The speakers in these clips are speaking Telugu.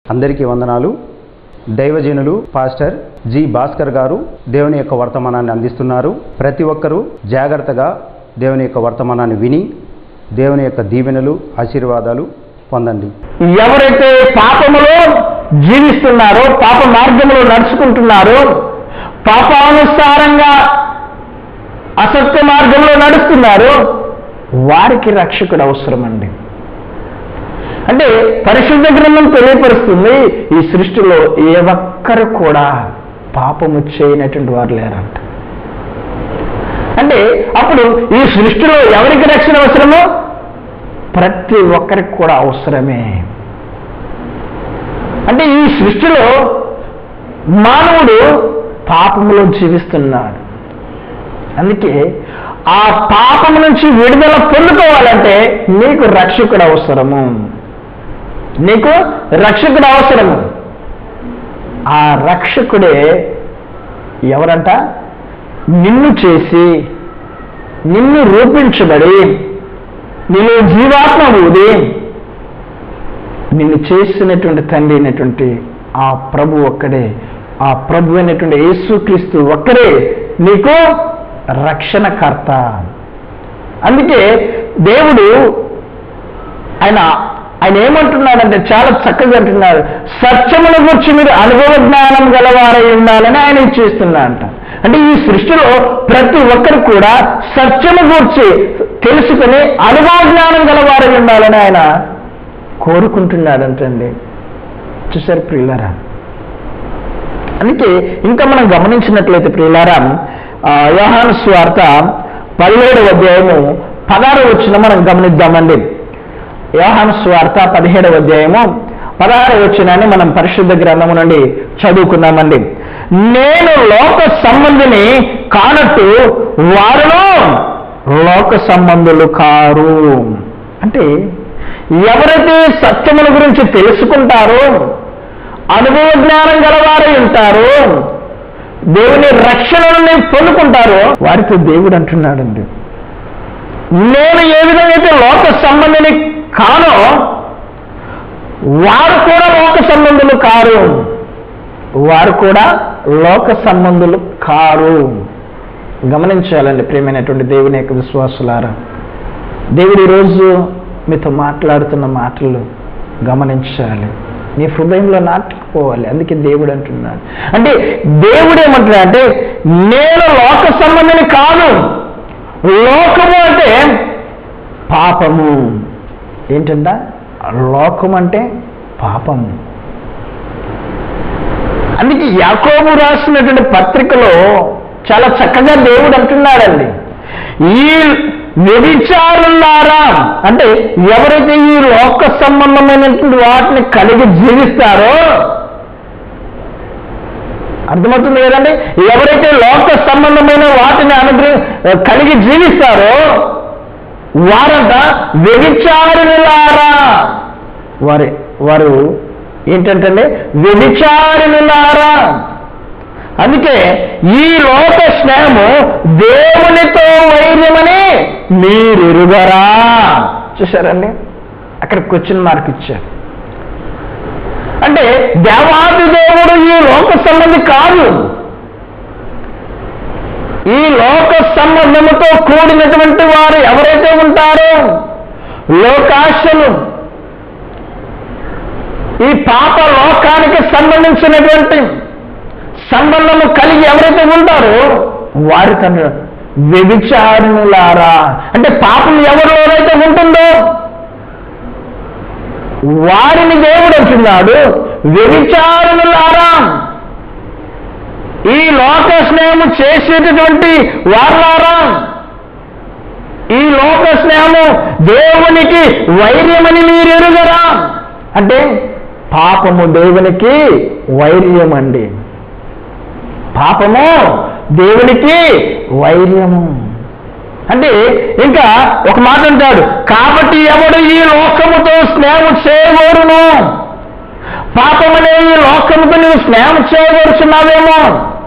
అందరికీ వందనాలు దైవజనులు పాస్టర్ జి భాస్కర్ గారు దేవుని యొక్క వర్తమానాన్ని అందిస్తున్నారు ప్రతి ఒక్కరూ జాగ్రత్తగా దేవుని యొక్క వర్తమానాన్ని విని దేవుని యొక్క దీవెనలు ఆశీర్వాదాలు పొందండి ఎవరైతే పాపములో జీవిస్తున్నారో పాప మార్గంలో నడుచుకుంటున్నారో పాపానుసారంగా అసత్య మార్గంలో నడుస్తున్నారో వారికి రక్షకుడు అవసరమండి అంటే పరిశుద్ధ గ్రంథం తెలియపరుస్తుంది ఈ సృష్టిలో ఏ ఒక్కరు కూడా పాపము చేయనటువంటి వారు లేరంట అంటే అప్పుడు ఈ సృష్టిలో ఎవరికి రక్షణ అవసరమో ప్రతి ఒక్కరికి కూడా అవసరమే అంటే ఈ సృష్టిలో మానవుడు పాపములో జీవిస్తున్నాడు అందుకే ఆ పాపము నుంచి విడుదల పొందుకోవాలంటే నీకు రక్షకుడు అవసరము నీకు రక్షకుడు అవసరము ఆ రక్షకుడే ఎవరంట నిన్ను చేసి నిన్ను రూపించబడి నీలో జీవాత్మ ఊది నిన్ను చేసినటువంటి తండ్రి అయినటువంటి ఆ ప్రభు ఒక్కడే ఆ ప్రభు అయినటువంటి యేసుక్రీస్తు ఒక్కరే నీకు రక్షణకర్త అందుకే దేవుడు ఆయన ఆయన ఏమంటున్నాడంటే చాలా చక్కగా అంటున్నాడు సత్యముల గురించి మీరు అనుభవ జ్ఞానం గలవారై ఉండాలని ఆయన ఇచ్చేస్తున్నాడంట అంటే ఈ సృష్టిలో ప్రతి ఒక్కరు కూడా సత్యము గురించి తెలుసుకుని అనుభవ జ్ఞానం గలవారై ఉండాలని ఆయన కోరుకుంటున్నాడంటండి చూసారు ప్రియులారా అందుకే ఇంకా మనం గమనించినట్లయితే ప్రియులారా ఆ, యోహాను స్వార్త పదిహేడవ అధ్యాయము పదహారు వచ్చిన మనం గమనిద్దామండి యోహాను స్వార్త పదిహేడవ అధ్యాయము పదహారు వచ్చినాన్ని మనం పరిశుద్ధ గ్రంథము నుండి చదువుకున్నామండి నేను లోక సంబంధిని కానట్టు వారును లోక సంబంధులు కారు అంటే ఎవరైతే సత్యముల గురించి తెలుసుకుంటారో అనుభవ జ్ఞానం గలవారై ఉంటారో దేవుని రక్షణను పొందుకుంటారో వారితో దేవుడు అంటున్నాడండి నేను ఏ విధంగా అయితే లోక సంబంధిని కానో వారు కూడా లోక సంబంధులు కారు వారు కూడా లోక సంబంధులు కారు గమనించాలండి ప్రియమైనటువంటి దేవుని యొక్క విశ్వాసులారా దేవుడు ఈరోజు మీతో మాట్లాడుతున్న మాటలు గమనించాలి నీ హృదయంలో నాటుకుపోవాలి అందుకే దేవుడు అంటున్నాడు అంటే దేవుడు ఏమంటున్నాడు అంటే నేను లోక సంబంధిని కాను లోకము అంటే పాపము ఏంటంట లోకం అంటే పాపము అందుకే యాకోబు రాసినటువంటి పత్రికలో చాలా చక్కగా దేవుడు అంటున్నాడండి ఈ వ్యభిచారులారా అంటే ఎవరైతే ఈ లోక సంబంధమైనటువంటి వాటిని కలిగి జీవిస్తారో అర్థమవుతుంది కదండి ఎవరైతే లోక సంబంధమైన వాటిని అనుగ్రహ కలిగి జీవిస్తారో వారంట వ్యభిచారులారా వారి వారు ఏంటంటే వ్యభిచారులారా అందుకే ఈ లోక స్నేహము దేవునితో వైర్యమని మీరెరుగరా చూశారండి అక్కడ క్వశ్చన్ మార్క్ ఇచ్చారు అంటే దేవాది దేవుడు ఈ లోక సంబంధి కాదు ఈ లోక సంబంధముతో కూడినటువంటి వారు ఎవరైతే ఉంటారో లోకాశలు ఈ పాప లోకానికి సంబంధించినటువంటి సంబంధము కలిగి ఎవరైతే ఉంటారో వారి తండ్రి వ్యభిచారులారా అంటే పాపం ఎవరిలోనైతే ఉంటుందో వారిని దేవుడు అంటున్నాడు వ్యభిచారులారా ఈ లోక స్నేహము చేసేటటువంటి వారులారా ఈ లోక స్నేహము దేవునికి వైర్యమని మీరు ఎరుగరా అంటే పాపము దేవునికి వైర్యం అండి పాపము దేవునికి వైర్యము అంటే ఇంకా ఒక మాట అంటాడు కాబట్టి ఎవడు ఈ లోకముతో స్నేహం చేయగోరును పాపమనే ఈ లోకముతో నువ్వు స్నేహం చేయగోరుచున్నావేమో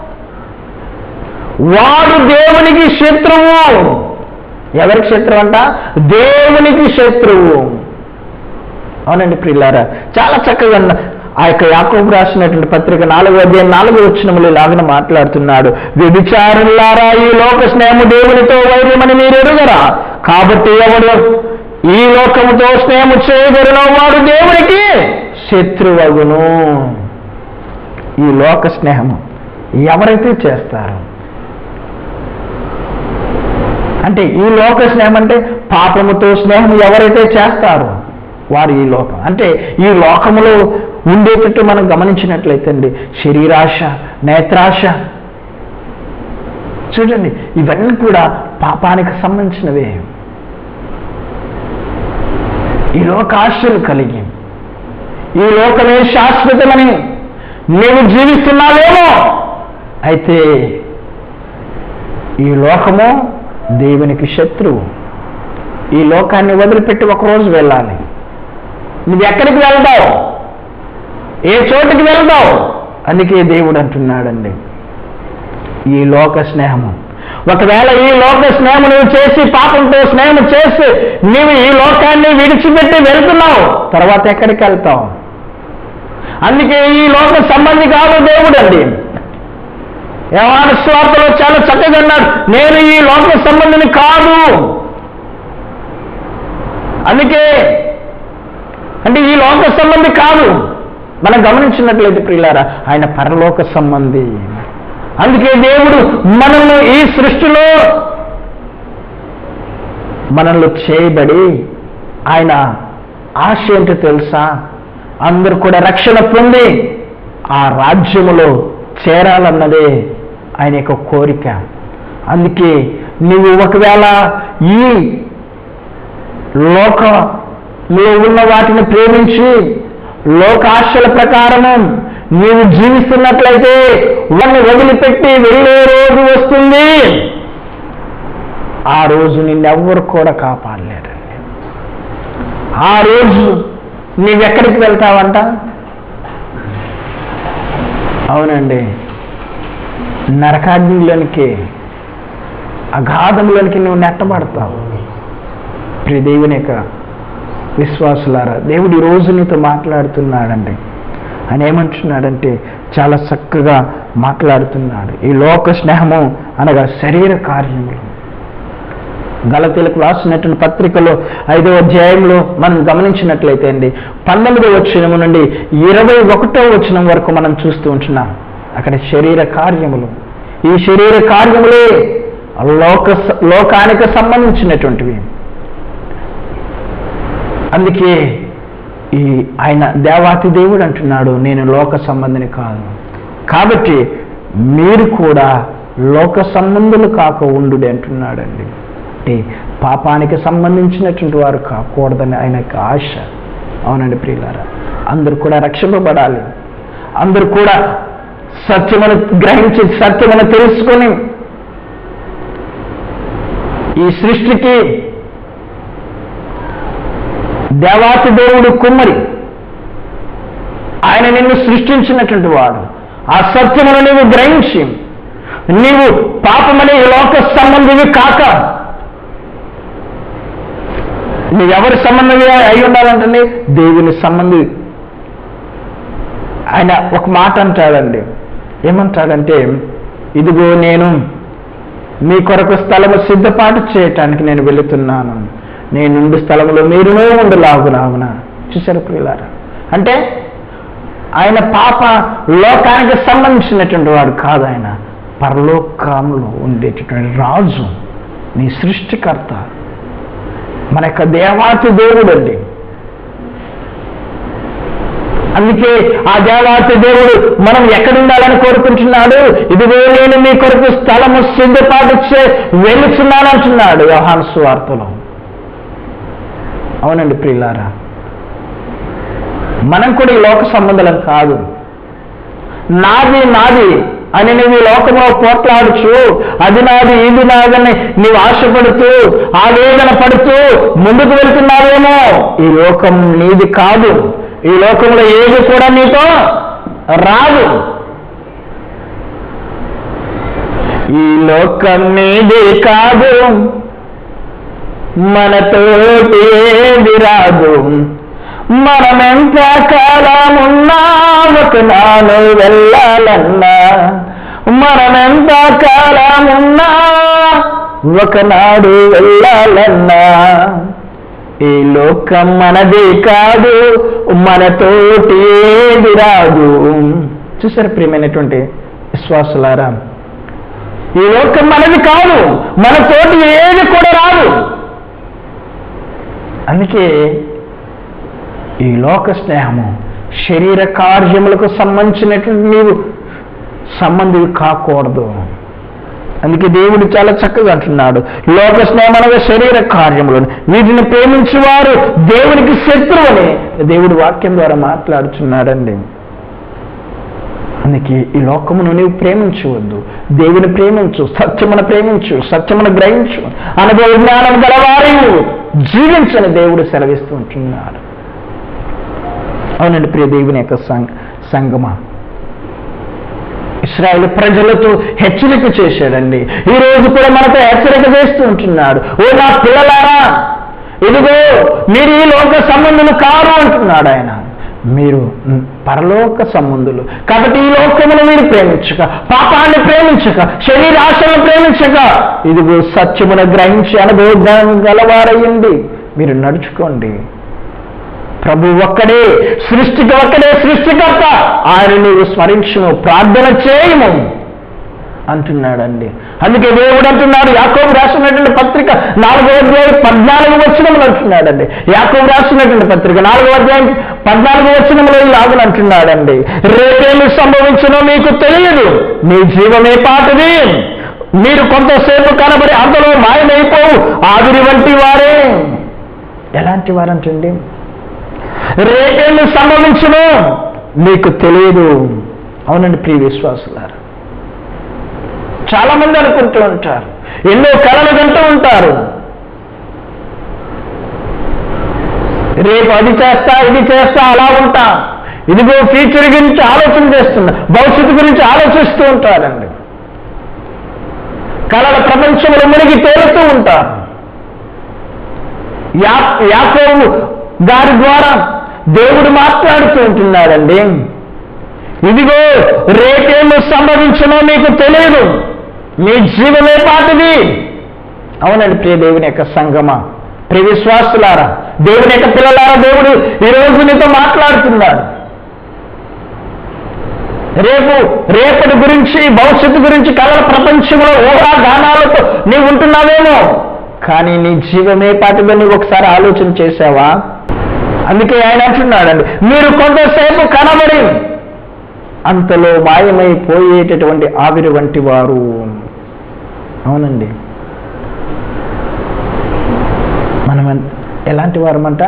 వాడు దేవునికి శత్రువు ఎవరికి శత్రువు అంట దేవునికి శత్రువు అవునండి ప్రిల్లారా చాలా చక్కగా అన్న ఆ యొక్క యాకోబు రాసినటువంటి పత్రిక నాలుగో అధ్యాయం నాలుగో వచ్చినములు ఇలాగన మాట్లాడుతున్నాడు వ్యభిచారులారా ఈ లోక స్నేహము దేవునితో వైర్యమని మీరు ఎరుగరా కాబట్టి ఎవడు ఈ లోకముతో స్నేహము చేయగలను వాడు దేవునికి శత్రువగును ఈ లోక స్నేహము ఎవరైతే చేస్తారో అంటే ఈ లోక స్నేహం అంటే పాపముతో స్నేహం ఎవరైతే చేస్తారో వారు ఈ లోకం అంటే ఈ లోకములో ఉండేటట్టు మనం గమనించినట్లయితే అండి శరీరాశ నేత్రాశ చూడండి ఇవన్నీ కూడా పాపానికి సంబంధించినవే ఈ లోకాశలు కలిగి ఈ లోకమే శాశ్వతమని నీవు జీవిస్తున్నావేమో అయితే ఈ లోకము దేవునికి శత్రువు ఈ లోకాన్ని వదిలిపెట్టి ఒకరోజు వెళ్ళాలి నువ్వు ఎక్కడికి వెళ్తావు ఏ చోటుకి వెళ్తావు అందుకే దేవుడు అంటున్నాడండి ఈ లోక స్నేహము ఒకవేళ ఈ లోక స్నేహం నువ్వు చేసి పాపంతో స్నేహం చేసి నీవు ఈ లోకాన్ని విడిచిపెట్టి వెళ్తున్నావు తర్వాత ఎక్కడికి వెళ్తావు అందుకే ఈ లోక సంబంధి కాదు దేవుడు అండి యవాన స్వార్థలో చాలా చక్కగా అన్నాడు నేను ఈ లోక సంబంధిని కాదు అందుకే అంటే ఈ లోక సంబంధి కాదు మనం గమనించినట్లయితే ప్రియులారా ఆయన పరలోక సంబంధి అందుకే దేవుడు మనల్ని ఈ సృష్టిలో మనల్ని చేయబడి ఆయన ఆశ ఏంటో తెలుసా అందరూ కూడా రక్షణ పొంది ఆ రాజ్యములో చేరాలన్నదే ఆయన యొక్క కోరిక అందుకే నువ్వు ఒకవేళ ఈ లోకంలో ఉన్న వాటిని ప్రేమించి లోకాశల ప్రకారము నీవు జీవిస్తున్నట్లయితే వాడిని వదిలిపెట్టి వెళ్ళే రోజు వస్తుంది ఆ రోజు నిన్నెవ్వరు కూడా కాపాడలేరండి ఆ రోజు నీవెక్కడికి వెళ్తావంట అవునండి నరకాగ్నిలోనికి అగాధంలోనికి నువ్వు నెట్టబడతావు ప్రియ దేవుని యొక్క విశ్వాసులారా దేవుడు ఈ రోజు నీతో మాట్లాడుతున్నాడండి ఆయన ఏమంటున్నాడంటే చాలా చక్కగా మాట్లాడుతున్నాడు ఈ లోక స్నేహము అనగా శరీర కార్యములు గలతీలకు రాసినటువంటి పత్రికలో ఐదో అధ్యాయంలో మనం గమనించినట్లయితే అండి పంతొమ్మిదో వచనము నుండి ఇరవై ఒకటో వచనం వరకు మనం చూస్తూ ఉంటున్నాం అక్కడ శరీర కార్యములు ఈ శరీర కార్యములే లోక లోకానికి సంబంధించినటువంటివి అందుకే ఈ ఆయన దేవాతి దేవుడు అంటున్నాడు నేను లోక సంబంధిని కాదు కాబట్టి మీరు కూడా లోక సంబంధులు కాక ఉండు అంటున్నాడండి అంటే పాపానికి సంబంధించినటువంటి వారు కాకూడదని ఆయన యొక్క ఆశ అవునండి ప్రియులారా అందరూ కూడా రక్షింపబడాలి అందరూ కూడా సత్యమని గ్రహించి సత్యమని తెలుసుకొని ఈ సృష్టికి దేవాతి దేవుడు కుమ్మరి ఆయన నిన్ను సృష్టించినటువంటి వాడు ఆ సత్యమును నీవు గ్రహించి నీవు పాపమనే ఈ లోక సంబంధివి కాక నీవెవరి సంబంధం అయి ఉండాలంటే దేవుని సంబంధి ఆయన ఒక మాట అంటాడండి ఏమంటాడంటే ఇదిగో నేను మీ కొరకు స్థలము సిద్ధపాటు చేయటానికి నేను వెళుతున్నాను నేనుండు స్థలంలో మీరునూ ఉండులాగునాగున చూశారు ప్రియులారా అంటే ఆయన పాప లోకానికి సంబంధించినటువంటి వాడు కాదు ఆయన పరలోకంలో ఉండేటటువంటి రాజు నీ సృష్టికర్త మన యొక్క దేవాతి దేవుడు అండి అందుకే ఆ దేవాతి దేవుడు మనం ఎక్కడ ఉండాలని కోరుకుంటున్నాడు ఇదిగో నేను మీ కొరకు స్థలము సిద్ధపాటు చే వెళుతున్నాను అంటున్నాడు యోహాను సువార్తలో అవునండి ప్రియులారా మనం కూడా ఈ లోక సంబంధం కాదు నాది నాది అని నువ్వు ఈ లోకంలో పోట్లాడుచు అది నాది ఇది నాదని నీవు ఆశపడుతూ ఆవేదన పడుతూ ముందుకు వెళ్తున్నావేమో ఈ లోకం నీది కాదు ఈ లోకంలో ఏది కూడా నీతో రాదు ఈ లోకం నీది కాదు మనతోటి ఏది రాదు మనమెంత కాలమున్నా ఒకనాడు వెళ్ళాలన్నా మనమెంత కాలమున్నా ఒకనాడు వెళ్ళాలన్నా ఈ లోకం మనది కాదు మనతోటి ఏది రాదు చూసారు ప్రియమైనటువంటి విశ్వాసులారా ఈ లోకం మనది కాదు మనతోటి ఏది కూడా రాదు అందుకే ఈ లోక స్నేహము శరీర కార్యములకు సంబంధించినటువంటి నీవు సంబంధివి కాకూడదు అందుకే దేవుడు చాలా చక్కగా అంటున్నాడు లోక స్నేహం అనగా శరీర కార్యములు వీటిని ప్రేమించేవారు దేవునికి శత్రువని దేవుడు వాక్యం ద్వారా మాట్లాడుచున్నాడండి అందుకే ఈ లోకమును నీవు ప్రేమించవద్దు దేవుని ప్రేమించు సత్యమును ప్రేమించు సత్యమును గ్రహించు అనుభవ జ్ఞానం గలవారి జీవించని దేవుడు సెలవిస్తూ ఉంటున్నాడు అవునండి ప్రియ దేవుని యొక్క సంగ సంగమా ఇస్రాయేల్ ప్రజలతో హెచ్చరిక చేశాడండి ఈ రోజు కూడా మనతో హెచ్చరిక చేస్తూ ఉంటున్నాడు ఓ నా పిల్లలారా ఇదిగో మీరు ఈ లోక సంబంధులు కారు అంటున్నాడు ఆయన మీరు మ్, పరలోక సంబంధులు కాబట్టి ఈ లోకమును మీరు ప్రేమించక పాపాన్ని ప్రేమించక శరీరాశలను ప్రేమించక ఇదిగో సత్యమును గ్రహించి అనుభవం గలవారయ్యండి మీరు నడుచుకోండి ప్రభు ఒక్కడే సృష్టికి ఒక్కడే సృష్టికర్త ఆయన నీవు స్మరించును ప్రార్థన చేయము అంటున్నాడండి అందుకే దేవుడు అంటున్నాడు యాకోబు రాసినటువంటి పత్రిక నాలుగో అధ్యాయం పద్నాలుగు వచనములు అంటున్నాడండి యాకోబు రాసినటువంటి పత్రిక నాలుగో అధ్యాయం పద్నాలుగు వచనములు లాగులు అంటున్నాడండి రేపేమి సంభవించునో మీకు తెలియదు మీ జీవమే పాటది మీరు కొంతసేపు కనబడి అంతలో మాయమైపోవు ఆవిరి వంటి వారే ఎలాంటి వారంటండి రేపేమి సంభవించును మీకు తెలియదు అవునండి ప్రియ విశ్వాసులారు చాలా మంది అనుకుంటూ ఉంటారు ఎన్నో కళలు కంటూ ఉంటారు రేపు అది చేస్తా ఇది చేస్తా అలా ఉంటా ఇదిగో ఫ్యూచర్ గురించి ఆలోచన చేస్తున్నా భవిష్యత్తు గురించి ఆలోచిస్తూ ఉంటారండి కళల ప్రపంచంలో మునిగి తేలుతూ ఉంటారు యా యాకోబు గారి ద్వారా దేవుడు మాట్లాడుతూ ఉంటున్నాడండి ఇదిగో రేపేమో సంభవించనో మీకు తెలియదు మీ జీవమే పాటిది అవునండి ప్రియ దేవుని యొక్క సంగమ ప్రియ విశ్వాసులారా దేవుని యొక్క పిల్లలారా దేవుడు ఈ రోజు నీతో మాట్లాడుతున్నాడు రేపు రేపటి గురించి భవిష్యత్తు గురించి కళల ప్రపంచంలో ఊహా గానాలతో నీవు ఉంటున్నావేమో కానీ నీ జీవమే పాటిదో నీవు ఒకసారి ఆలోచన చేసావా అందుకే ఆయన అంటున్నాడండి మీరు కొంతసేపు కనబడి అంతలో మాయమైపోయేటటువంటి ఆవిరి వంటి వారు అవునండి మనం ఎన్- ఎలాంటి వారమంట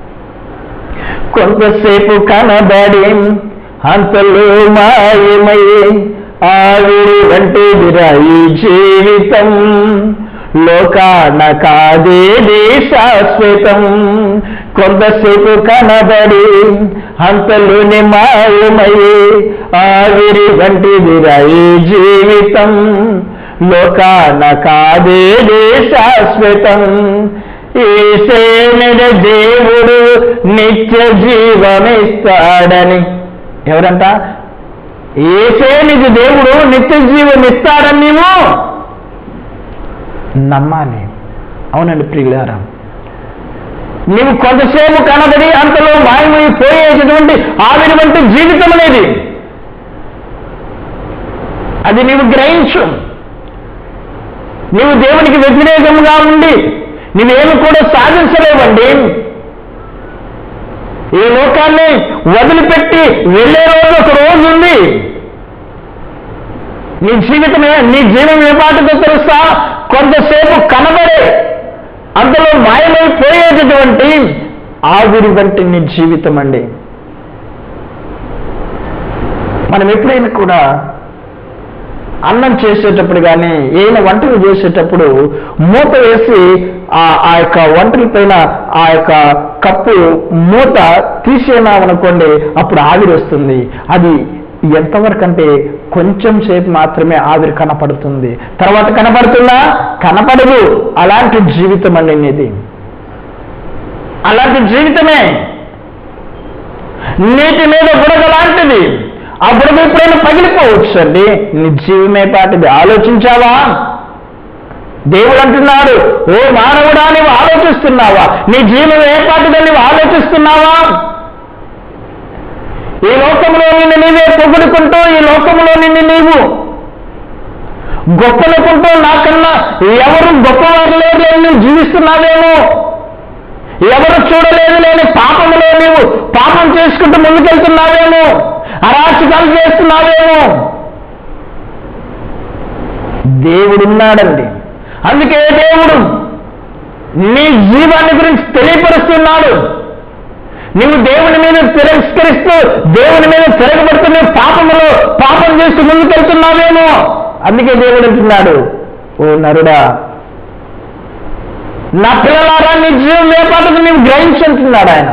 కొంతసేపు కనబడి అంతలో మాయమై ఆవిరి వంటిదిరా ఈ జీవితం లోకాన కాదేది శాశ్వతం కొంతసేపు కనబడి అంతలోని మాయమై ఆవిరి వంటిదిరా ఈ జీవితం లోకాన కాదేది శాశ్వతం ఏసేనడ దేవుడు నిత్య జీవమిస్తాడని ఎవరంట ఏసే నీకు దేవుడు నిత్య జీవం ఇస్తాడని నీవు నమ్మాలి అవునండి ప్రియులారా నీవు కొంతసేపు కనబడి అంతలో మాయమైపోయేటటువంటి ఆవిరి వంటి జీవితం అనేది అది నీవు గ్రహించు నీవు దేవునికి వ్యతిరేకంగా ఉండి నువ్వేమి కూడా సాధించలేవండి ఈ లోకాన్ని వదిలిపెట్టి వెళ్ళే రోజు ఒక రోజు ఉంది నీ జీవితమే నీ జీవం ఏ పాటతో తెలుసా కొంతసేపు కనబడే అందులో మాయమైపోయేటటువంటి ఆవిరి వంటి నీ జీవితం అండి మనం ఎప్పుడైనా కూడా అన్నం చేసేటప్పుడు కానీ ఏమైనా వంటలు చేసేటప్పుడు మూత వేసి ఆ ఆ యొక్క వంటల పైన ఆ యొక్క కప్పు మూత తీసేనామనుకోండి అప్పుడు ఆవిరి వస్తుంది అది ఎంతవరకు అంటే కొంచెం సేపు మాత్రమే ఆవిరి కనపడుతుంది తర్వాత కనపడుతుందా కనపడదు అలాంటి జీవితం అండి ఇది అలాంటి జీవితమే నీటి మీద బుడగ లాంటిది ఆ బుడగ ఎప్పుడైనా పగిలిపోవచ్చు అండి నీ జీవమే పాటిది ఆలోచించావా దేవుడు అంటున్నాడు ఓ మానవుడా నీవు ఆలోచిస్తున్నావా నీ జీవం ఏ పాటిదో నీవు ఆలోచిస్తున్నావా ఈ లోకంలో నిన్ను నీవే పొగుడుకుంటూ ఈ లోకంలో నిన్ను నీవు గొప్పలకుంటూ నాకన్నా ఎవరు గొప్పవారు లేదు అని నువ్వు జీవిస్తున్నావేమో ఎవరు చూడలేదు లేని పాపములో నీవు పాపం చేసుకుంటూ ముందుకెళ్తున్నావేమో అరాచకాలు చేస్తున్నావేమో దేవుడున్నాడండి అందుకే దేవుడు నీ జీవాన్ని గురించి తెలియపరుస్తున్నాడు నువ్వు దేవుని మీద తిరస్కరిస్తూ దేవుని మీద తిరగబడుతూ నువ్వు పాపములో పాపం చేస్తూ ముందుకెళ్తున్నావేమో అందుకే దేవుడు అంటున్నాడు ఓ నరుడా నా పిల్లలారా నీ జీవం ఏ పాటకు నీవు గ్రహించుంటున్నాడు ఆయన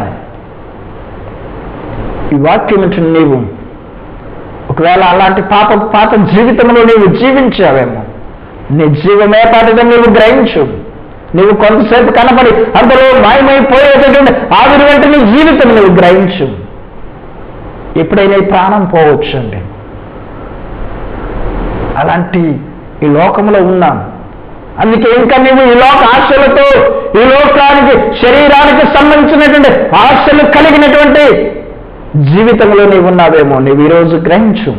ఈ వాక్యం వింటున్న నీవు ఒకవేళ అలాంటి పాప పాత జీవితంలో నీవు జీవించావేమో నీ జీవం ఏ పాటగా నీవు గ్రహించు నీవు కొంతసేపు కనపడి అందులో మాయమైపోయేటటువంటి ఆవిరి వెంట నీ జీవితం నువ్వు గ్రహించు ఎప్పుడైనా ఈ ప్రాణం పోవచ్చు అండి అలాంటి ఈ లోకంలో ఉన్నాం అందుకే ఇంకా నీవు ఈ లోక ఆశలతో ఈ లోకానికి శరీరానికి సంబంధించినటువంటి ఆశలు కలిగినటువంటి జీవితంలో నీవు ఉన్నావేమో నీవు ఈరోజు గ్రహించు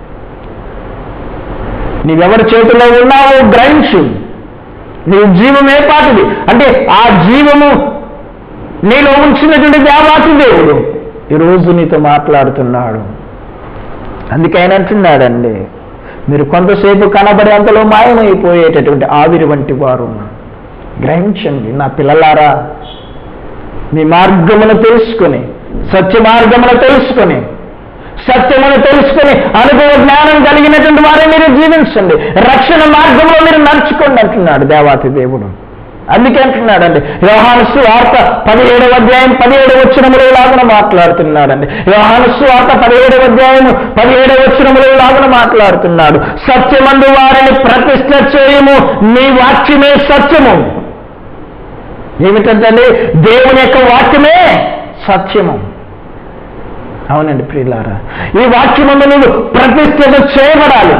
నీవెవరి చేతిలో ఉన్నావో గ్రహించు నీ జీవం ఏ పాటిది అంటే ఆ జీవము నీలో ఉంచినటువంటి దేవాతి దేవుడు ఈరోజు నీతో మాట్లాడుతున్నాడు అందుకే ఆయన అంటున్నాడండి మీరు కొంతసేపు కనబడే అంతలో మాయమైపోయేటటువంటి ఆవిరి వంటి వారు గ్రహించండి నా పిల్లలారా మీ మార్గమును తెలుసుకొని సత్య మార్గమును తెలుసుకొని సత్యమును తెలుసుకొని అనుభవ జ్ఞానం కలిగినటువంటి వారే మీరు జీవించండి రక్షణ మార్గంలో మీరు నడుచుకోండి అంటున్నాడు దేవాతి దేవుడు అందుకే అంటున్నాడండి యోహాను వార్త పదిహేడవ అధ్యాయం పదిహేడవ వచ్చినములు లాగున మాట్లాడుతున్నాడండి యోహాను వార్త పదిహేడవ అధ్యాయం పదిహేడవ వచ్చినములు లాగున మాట్లాడుతున్నాడు సత్యమందు వారిని ప్రతిష్ట చేయము నీ వాక్యమే సత్యము ఏమిటంటే దేవుని యొక్క వాక్యమే సత్యము అవునండి ప్రియులారా ఈ వాక్యమందు నువ్వు ప్రతిష్ఠిత చేయబడాలి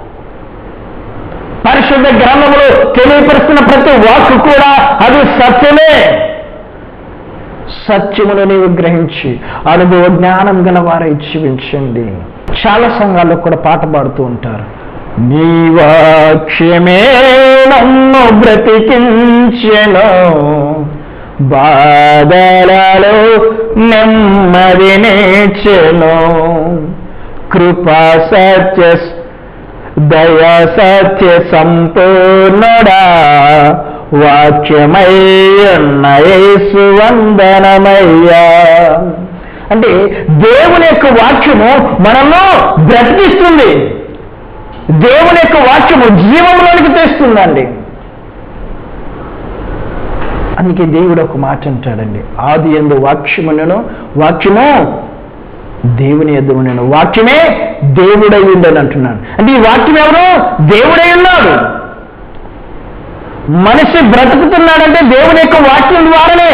పరిశుద్ధ గ్రంథములు తెలియపరుస్తున్న ప్రతి వాక్కు కూడా అది సత్యమే సత్యమును నీవు గ్రహించి అనుభవ జ్ఞానం గల వారై జీవించండి చాలా సంఘాల్లో కూడా పాట పాడుతూ ఉంటారు నీ వాక్యమే నన్ను బ్రతికించెను బాధలలో నెమ్మది నేర్చెను కృపా సత్య దయా సత్య సంపూర్ణుడా వాక్యమై ఉన్న యేసు వందనమయ్యా అంటే దేవుని యొక్క వాక్యము మనల్ని బ్రతికిస్తుంది దేవుని యొక్క వాక్యము జీవంలోనికి తెస్తుందండి అందుకే దేవుడు ఒక మాట అంటాడండి ఆది ఎందు వాక్యమునను వాక్యము దేవుని ఎద్దు నేను వాక్యమే దేవుడై ఉండని అంటున్నాను అంటే ఈ వాక్యం ఎవరు దేవుడై ఉన్నాడు మనిషి బ్రతుకుతున్నాడంటే దేవుని యొక్క వాక్యం ద్వారానే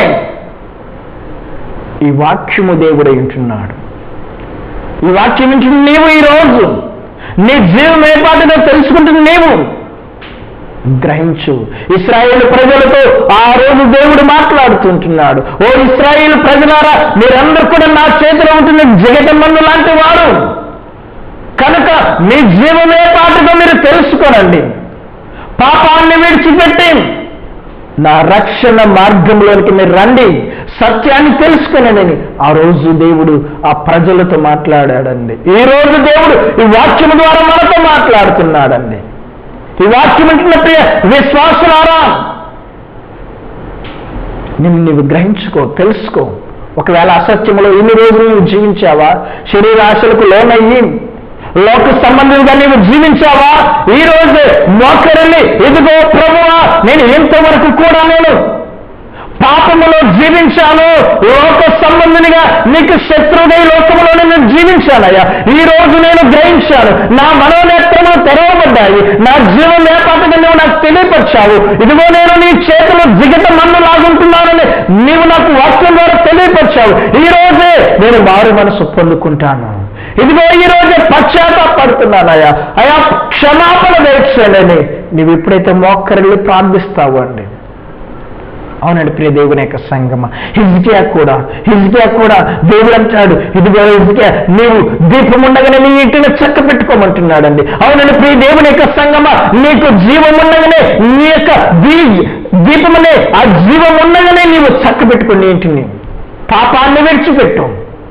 ఈ వాక్యము దేవుడై ఉంటున్నాడు ఈ వాక్యం వింటున్న నీవు ఈ రోజు నీ జీవం ఏ పాటగా తెలుసుకుంటున్న నీవు గ్రహించు ఇస్రాయేల్ ప్రజలతో ఆ రోజు దేవుడు మాట్లాడుతుంటున్నాడు ఓ ఇస్రాయేల్ ప్రజలారా మీరందరూ కూడా నా చేతిలో ఉంటున్న జగటమన్ను లాంటి వారు కనుక మీ జీవమే పాటుగా మీరు తెలుసుకోనండి పాపాన్ని విడిచిపెట్టి నా రక్షణ మార్గంలోనికి మీరు రండి సత్యాన్ని తెలుసుకునేనని ఆ రోజు దేవుడు ఆ ప్రజలతో మాట్లాడాడండి ఈ రోజు దేవుడు ఈ వాక్యం ద్వారా మనతో మాట్లాడుతున్నాడండి ఈ వాక్యం అంటున్న ప్రియ విశ్వాసులారా నిన్ను నీవు గ్రహించుకో తెలుసుకో ఒకవేళ అసత్యములో ఇన్ని రోజులు నువ్వు జీవించావా శరీర ఆశలకు లోనయ్యి లోక సంబంధంగా నీవు జీవించావా ఈ రోజు మోకరిల్లి ఇదిగో ప్రభువా నేను ఎంతవరకు కూడా నేను పాపములో జీవించాను లోక సంబంధినిగా నీకు శత్రువుగా ఈ లోకములో నేను జీవించానయ్యా ఈ రోజు నేను గ్రహించాను నా మనోనేత్రములు తెరవబడ్డాయి నా జీవం ఏపాటుగా నువ్వు నాకు తెలియపరిచావు ఇదిగో నేను నీ చేతిలో జిగట మన్ను లాగుంటున్నానని నీవు నాకు వాక్యం ద్వారా తెలియపరిచావు ఈ రోజే నేను మారు మనసు పొందుకుంటాను ఇదిగో ఈ రోజే పశ్చాత్తాపడుతున్నానయ్యా అయా క్షమాపణ దయచేయాలని నీవు ఎప్పుడైతే మోక్కరిల్లి ప్రార్థిస్తావు అండి అవునండి ప్రియ దేవుని యొక్క సంగమ హిజ్కియా కూడా హిజ్కియా కూడా దేవుడు అంటాడు ఇదిగో హిజ్కియా నీవు దీపం ఉండగానే నీ ఇంటిని చక్క పెట్టుకోమంటున్నాడండి అవునండి ప్రియ దేవుని యొక్క సంగమ నీకు జీవం ఉండగానే నీ యొక్క దీ దీపమనే ఆ జీవం ఉండగానే నీవు చక్క పెట్టుకో నీ ఇంటిని పాపాన్ని విడిచిపెట్టు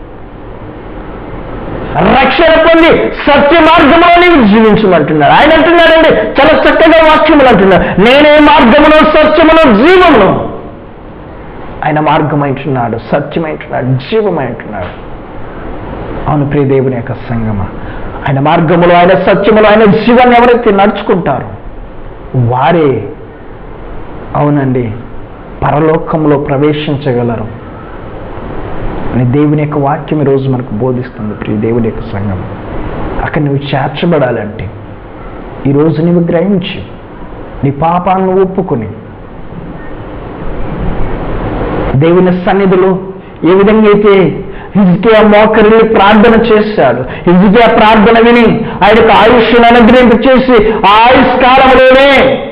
రక్షణ పొంది సత్య మార్గంలో నీవు జీవించమంటున్నాడు ఆయన అంటున్నాడండి చాలా చక్కగా వాక్యములు అంటున్నాడు నేనే మార్గమును సత్యమును జీవమును ఆయన మార్గమైంటున్నాడు సత్యమైంటున్నాడు జీవమైంటున్నాడు అవును ప్రియ దేవుని యొక్క సంగమ ఆయన మార్గములో ఆయన సత్యములో ఆయన జీవాన్ని ఎవరైతే నడుచుకుంటారో వారే అవునండి పరలోకంలో ప్రవేశించగలరు అని దేవుని యొక్క వాక్యం ఈరోజు మనకు బోధిస్తుంది ప్రియ దేవుని యొక్క సంఘం అక్కడ నువ్వు చేర్చబడాలంటే ఈరోజు నువ్వు గ్రహించి నీ పాపాలను ఒప్పుకొని దేవుని సన్నిధిలో ఏ విధంగా అయితే హిజ్కియా మోకరిల్లి ప్రార్థన చేశాడు హిజ్కియా ప్రార్థన విని ఆయనకు ఆయుష్ను అనుగ్రహింప చేసి ఆ ఆయుష్ కాలంలోనే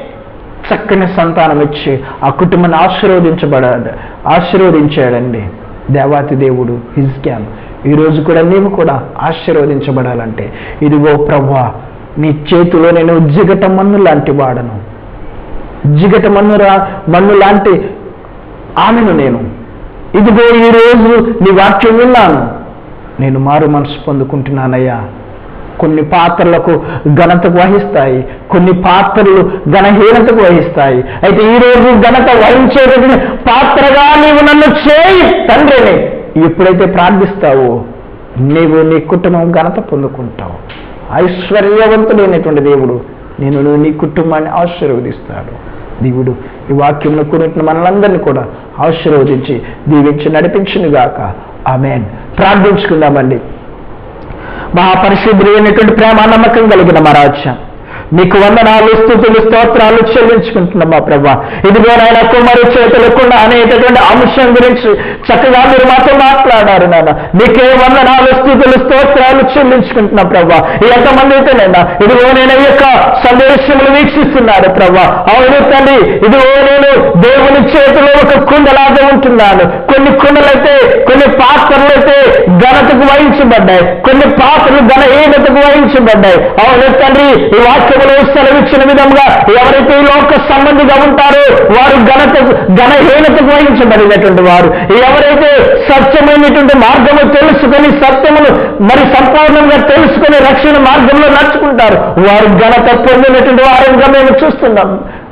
చక్కని సంతానం ఇచ్చి ఆ కుటుంబాన్ని ఆశీర్వదించబడాడు ఆశీర్వదించాడండి దేవాతి దేవుడు హిజ్కియాను ఈరోజు కూడా నీవు కూడా ఆశీర్వదించబడాలంటే ఇదిగో ప్రభా నీ చేతిలో నేను జిగట మన్ను లాంటి వాడను జిగట మన్ను రా మన్ను లాంటి ఆమెను నేను ఇదిగో ఈరోజు నీ వాక్యం విన్నాను నేను మారు మనసు పొందుకుంటున్నానయ్యా కొన్ని పాత్రలకు ఘనతకు వహిస్తాయి కొన్ని పాత్రలు ఘనహీనతకు వహిస్తాయి అయితే ఈ రోజు ఘనత వహించేటటువంటి పాత్రగా నీవు నన్ను చేయి తండ్రిని ఎప్పుడైతే ప్రార్థిస్తావో నీవు నీ కుటుంబం ఘనత పొందుకుంటావు ఐశ్వర్యవంతుడైనటువంటి దేవుడు నేను నీ కుటుంబాన్ని ఆశీర్వదిస్తాడు దేవుడు ఈ వాక్యంలో కూడిన మనలందరినీ కూడా ఆశీర్వదించి దీవించి నడిపించును గాక ఆమెన్ ప్రార్థించుకుందామండి మహాపరిశుద్ధుడు అయినటువంటి ప్రేమ నమ్మకం కలిగిన మా రాజ్యం మీకు వందనాలు స్థుతులు స్తోత్రాలు చెల్లించుకుంటున్నాం మా ప్రభా ఇదిగో నాయన కుమారి చేతులకుండా అనేటటువంటి అంశం గురించి చక్కగా మీరు మాతో మాట్లాడారు నాన్న మీకే వందనాలు స్థుతులు స్తోత్రాలు చెల్లించుకుంటున్నాం ప్రభా ఎంతమంది అయితేనైనా ఇదిగో నేను ఈ యొక్క సందేశములు వీక్షిస్తున్నాడు ప్రభా అవును తండ్రి ఇదిగో నేను దేవుని చేతిలో ఒక కుండలాగా ఉంటున్నాను కొన్ని కుండలైతే కొన్ని పాత్రలైతే ఘనతకు వహించబడ్డాయి కొన్ని పాత్రలు ఘనహీనతకు వహించబడ్డాయి అవును తండ్రి ఈ వాక్యములో సెలవిచ్చిన విధంగా ఎవరైతే ఈ లోక సంబంధిగా ఉంటారో వారు ఘనత ఘనహీనతకు వహించబడినటువంటి వారు ఎవరైతే సత్యమైనటువంటి మార్గము తెలుసుకొని సత్యమును మరి సంపూర్ణంగా తెలుసుకొని రక్షణ మార్గంలో నడుచుకుంటారు వారు ఘనత పొందినటువంటి వారంగా మేము చూస్తున్నాం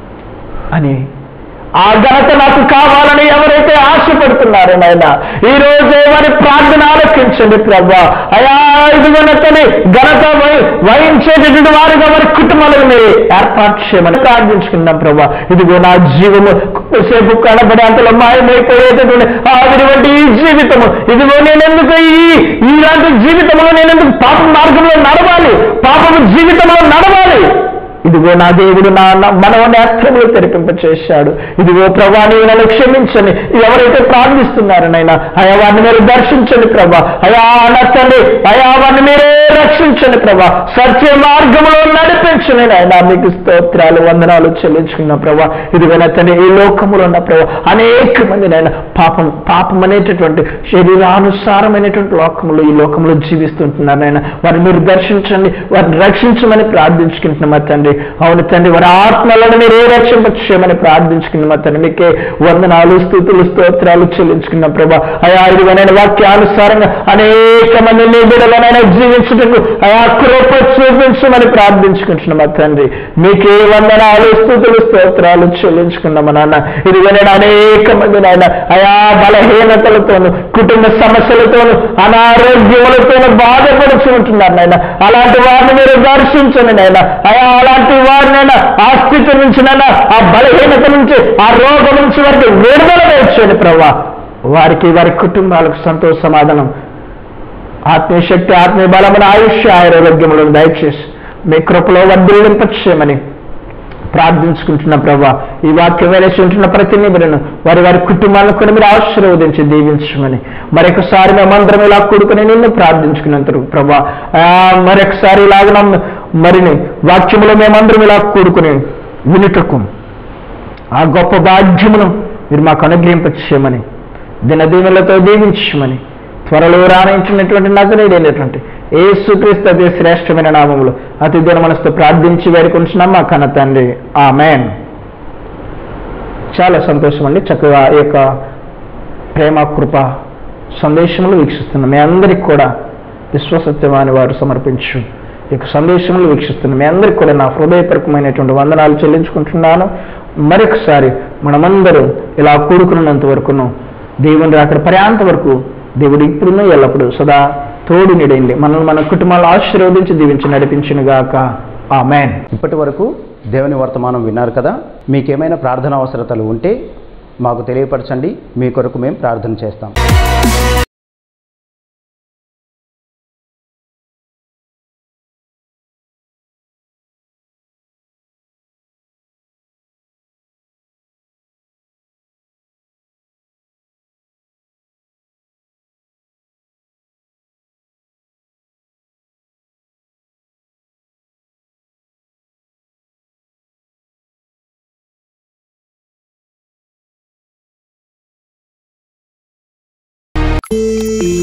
అని ఆ ఘనత నాకు కావాలని ఎవరైతే ఆశపడుతున్నారో నాయన ఈ రోజే వారి ప్రార్థన ఆలకించండి ప్రభా అయా ఇదిగోనతని ఘనత వహి- వహించేటటువంటి వారిగా వారి కుటుంబాలను మీరు ఏర్పాటు చేయమని ప్రార్థించుకున్నాం ప్రభా ఇదిగో నా జీవము సేపు కనబడి అంతలో మాయమైపోయేటటువంటి ఆవిరి వంటి ఈ జీవితము ఇదిగో నేనెందుకు ఈ ఇలాంటి జీవితంలో నేనెందుకు పాప మార్గంలో నడవాలి పాపము జీవితంలో నడవాలి ఇదిగో నా దేవుడు నా నా మనవ నేత్రములు తెరిపింప చేశాడు ఇదిగో ప్రభా నీవు నన్ను క్షమించని ఎవరైతే ప్రార్థిస్తున్నారో నైనా అయా వారిని మీరు దర్శించండి ప్రభా అయా నచ్చండి అయా వారిని మీరే రక్షించండి ప్రభా సత్య మార్గంలో నడిపించండి నాయన మీకు స్తోత్రాలు వందనాలు చెల్లించుకున్న ప్రభా ఇదిగో నచ్చండి ఈ లోకములో ఉన్న ప్రభా అనేక మంది నాయన పాపం పాపం అనేటటువంటి శరీరానుసారమైనటువంటి లోకములు ఈ లోకంలో జీవిస్తుంటున్నారు నాయన వారిని మీరు దర్శించండి వారిని రక్షించమని ప్రార్థించుకుంటున్నాం మా తండ్రి అవును తండ్రి వారి ఆత్మలను మీరు ఏ రక్షింపచేయమని ప్రార్థించుకున్నాం మా తండ్రి మీకే వందనాలు స్థుతులు స్తోత్రాలు చెల్లించుకున్నాం ప్రభా అయా ఇదిగోనైనా వాక్యానుసారంగా అనేక మంది నీ బిడ్డలనైనా జీవించుటకు అయా కృప చూపించమని ప్రార్థించుకుంటున్నాం మా తండ్రి మీకే వందనాలు స్థుతులు స్తోత్రాలు చెల్లించుకున్నాం నాన్న ఇదిగోనైనా అనేక మంది నాయన అయా బలహీనతలతోను కుటుంబ సమస్యలతోను అనారోగ్యములతోను బాధపడుతూ ఉంటున్నారు నాయన అలాంటి వారిని మీరు దర్శించండి నాయన అయా అలాంటి వారినైనా ఆ స్థితి నుంచి నాయన ఆ బలహీనత నుంచి ఆ రోగం నుంచి వారికి విడుదల తెచ్చండి ప్రభా వారికి వారి కుటుంబాలకు సంతోష సమాధానం ఆత్మీయ శక్తి ఆత్మీయ బలమైన ఆయుష్య ఆరోగ్యములను దయచేసి మీ కృపలో వర్ధిల్లింపచేయమని ప్రార్థించుకుంటున్నాం ప్రభా ఈ వాక్యం వేరేసి ఉంటున్న ప్రతి నిబిడను వారి వారి కుటుంబాలను కూడా మీరు ఆశీర్వదించి దీవించమని మరొకసారి మేమందరం ఇలా కూడుకుని నిన్ను ప్రార్థించుకున్నందుకు ప్రభా ఆ, మరొకసారి ఇలాగ మరిని వాక్యములో మేమందరం ఇలా కూడుకుని వినుటకు ఆ గొప్ప భాగ్యమును మీరు మాకు అనుగ్రహింపచేయమని దినదీవులతో దీవించమని త్వరలో రాణించినటువంటి నజరేడైనటువంటి ఏసుక్రీస్తు అదే శ్రేష్టమైన నామములు అతి దిన మనసుతో ప్రార్థించి వేడుకుంటున్నాం మా కన్న తండ్రి ఆమెన్ చాలా సంతోషం అండి చక్కగా ఈ యొక్క ప్రేమ కృప సందేశములు వీక్షిస్తున్నాం మీ అందరికి కూడా విశ్వసత్యమాని వారు సమర్పించు ఈ యొక్క సందేశములు వీక్షిస్తున్నాం మీ అందరికి కూడా నా హృదయపూర్వకమైనటువంటి వందనాలు చెల్లించుకుంటున్నాను మరొకసారి మనమందరం ఇలా కూడుకున్నంత వరకును దేవుని అక్కడ పర్యాంత వరకు దేవుడు ఇప్పుడును ఎల్లప్పుడు సదా తోడు నిడండి మనల్ని మన కుటుంబాలను ఆశీర్వదించి దీవించి నడిపించును గాక ఆమెన్ ఇప్పటి వరకు దేవుని వర్తమానం విన్నారు కదా మీకేమైనా ప్రార్థన అవసరతలు ఉంటే మాకు తెలియపరచండి మీ కొరకు మేము ప్రార్థన చేస్తాం Thank